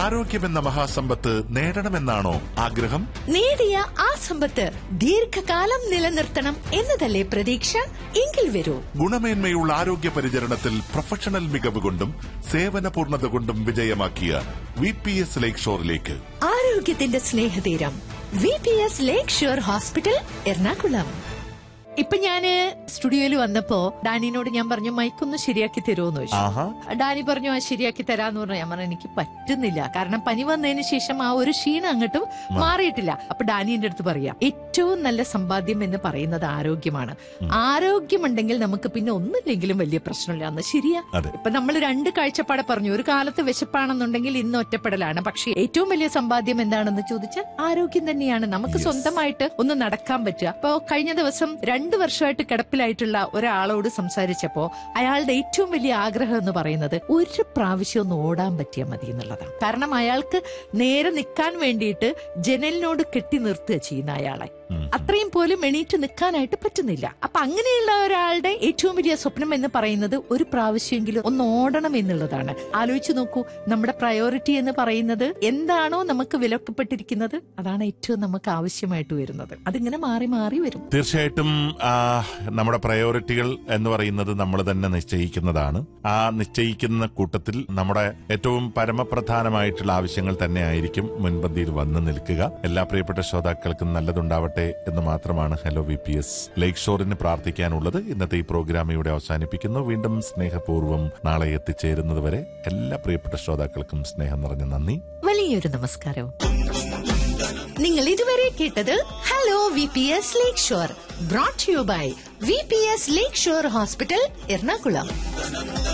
ആരോഗ്യമെന്ന മഹാസമ്പത്ത് നേടണമെന്നാണോ ആഗ്രഹം നേടിയ ആ സമ്പത്ത് ദീർഘകാലം നിലനിർത്തണം എന്നതല്ലേ പ്രതീക്ഷ എങ്കിൽ വരൂ ഗുണമേന്മയുള്ള ആരോഗ്യ പരിചരണത്തിൽ പ്രൊഫഷണൽ മികവ് കൊണ്ടും സേവന പൂർണ്ണത കൊണ്ടും വിജയമാക്കിയ വി പി എസ് ലേക്ക് ഷോറിലേക്ക് ആരോഗ്യത്തിന്റെ സ്നേഹതീരം V P S lakeshore hospital Ernakulam ഇപ്പൊ ഞാന് സ്റ്റുഡിയോയിൽ വന്നപ്പോ ഡാനിനോട് ഞാൻ പറഞ്ഞു മൈക്കൊന്ന് ശരിയാക്കി തരുമോന്ന് ചോദിച്ചു ആഹാ ഡാനി പറഞ്ഞു ആ ശരിയാക്കി തരാന്ന് പറഞ്ഞു ഞാൻ പറഞ്ഞു എനിക്ക് പറ്റുന്നില്ല കാരണം പനി വന്നതിന് ശേഷം ആ ഒരു ക്ഷീണം അങ്ങോട്ടും മാറിയിട്ടില്ല അപ്പൊ ഡാനി എന്റെ അടുത്ത് പറയാം ഏറ്റവും നല്ല സമ്പാദ്യം എന്ന് പറയുന്നത് ആരോഗ്യമാണ് ആരോഗ്യമുണ്ടെങ്കിൽ നമുക്ക് പിന്നെ ഒന്നില്ലെങ്കിലും വലിയ പ്രശ്നമില്ല എന്ന് ശരിയാ അതെ. ഇപ്പൊ നമ്മൾ രണ്ട് കാഴ്ചപ്പാടെ പറഞ്ഞു ഒരു കാലത്ത് വിശപ്പാണെന്നുണ്ടെങ്കിൽ ഇന്ന് ഒറ്റപ്പെടലാണ് പക്ഷെ ഏറ്റവും വലിയ സമ്പാദ്യം എന്താണെന്ന് ചോദിച്ചാൽ ആരോഗ്യം തന്നെയാണ് നമുക്ക് സ്വന്തമായിട്ട് ഒന്ന് നടക്കാൻ പറ്റുക അപ്പോ കഴിഞ്ഞ ദിവസം രണ്ടു വർഷമായിട്ട് കിടപ്പിലായിട്ടുള്ള ഒരാളോട് സംസാരിച്ചപ്പോ അയാളുടെ ഏറ്റവും വലിയ ആഗ്രഹം എന്ന് പറയുന്നത് ഒരു പ്രാവശ്യം ഒന്ന് ഓടാൻ പറ്റിയാൽ മതി എന്നുള്ളതാണ് കാരണം അയാൾക്ക് നേരെ നിൽക്കാൻ വേണ്ടിയിട്ട് ജനലിനോട് കെട്ടി നിർത്തുക ചെയ്യുന്ന അയാളെ ഉം. അത്രയും പോലും എണീറ്റ് നിൽക്കാനായിട്ട് പറ്റുന്നില്ല അപ്പൊ അങ്ങനെയുള്ള ഒരാളുടെ ഏറ്റവും വലിയ സ്വപ്നം എന്ന് പറയുന്നത് ഒരു പ്രാവശ്യമെങ്കിലും ഒന്ന് ഓടണം എന്നുള്ളതാണ് ആലോചിച്ചു നോക്കൂ നമ്മുടെ പ്രയോറിറ്റി എന്ന് പറയുന്നത് എന്താണോ നമുക്ക് വിലക്കപ്പെട്ടിരിക്കുന്നത് അതാണ് ഏറ്റവും നമുക്ക് ആവശ്യമായിട്ട് വരുന്നത് അതിങ്ങനെ മാറി മാറി വരും തീർച്ചയായിട്ടും ആ, നമ്മുടെ പ്രയോറിറ്റികൾ എന്ന് പറയുന്നത് നമ്മൾ തന്നെ നിശ്ചയിക്കുന്നതാണ് ആ നിശ്ചയിക്കുന്ന കൂട്ടത്തിൽ നമ്മുടെ ഏറ്റവും പരമപ്രധാനമായിട്ടുള്ള ആവശ്യങ്ങൾ തന്നെ ആയിരിക്കും മുൻപന്തിയിൽ വന്ന് നിൽക്കുക എല്ലാ പ്രിയപ്പെട്ട ശ്രോതാക്കൾക്കും നല്ലതുണ്ടാവട്ടെ എന്ന് മാത്രമാണ് hello V P S lake ഷോറിന് പ്രാർത്ഥിക്കാനുള്ളത് ഇന്നത്തെ ഈ പ്രോഗ്രാം ഇവിടെ അവസാനിപ്പിക്കുന്നു വീണ്ടും സ്നേഹപൂർവ്വം നാളെ എത്തിച്ചേരുന്നത് വരെ എല്ലാ പ്രിയപ്പെട്ട ശ്രോതാക്കൾക്കും സ്നേഹം നിറഞ്ഞ നന്ദി വലിയൊരു നമസ്കാരവും നിങ്ങൾ ഇതുവരെ കേട്ടത് hello V P S lakeshore brought you by V P S lakeshore hospital Ernakulam